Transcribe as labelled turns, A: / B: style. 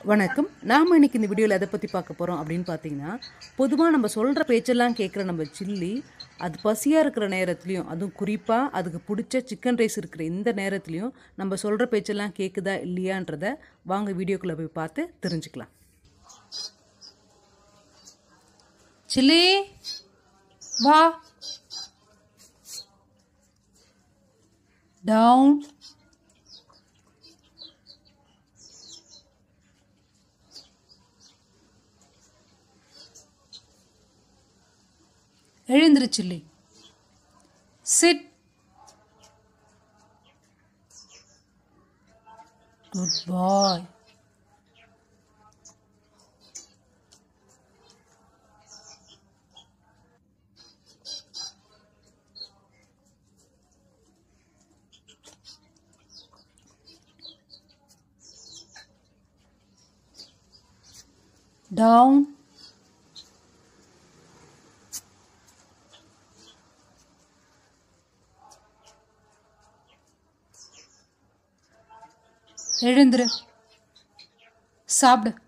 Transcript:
A: வணக்கம் நாம் இன்னைக்கு இந்த வீடியோவில் எதை பற்றி பார்க்க போகிறோம் அப்படின்னு பார்த்தீங்கன்னா பொதுவாக நம்ம சொல்கிற பேச்செல்லாம் கேட்குற நம்ம சில்லி அது பசியாக இருக்கிற நேரத்துலையும் அதுவும் குறிப்பாக அதுக்கு பிடிச்ச சிக்கன் ரைஸ் இருக்கிற இந்த நேரத்துலையும் நம்ம சொல்கிற பேச்செல்லாம் கேட்குதா இல்லையான்றத வாங்க வீடியோக்குள்ளே போய் பார்த்து தெரிஞ்சுக்கலாம் சில்லி வா டவுன் எழுந்திரு Chilli sit good boy down எழுந்துரு சாப்பிடு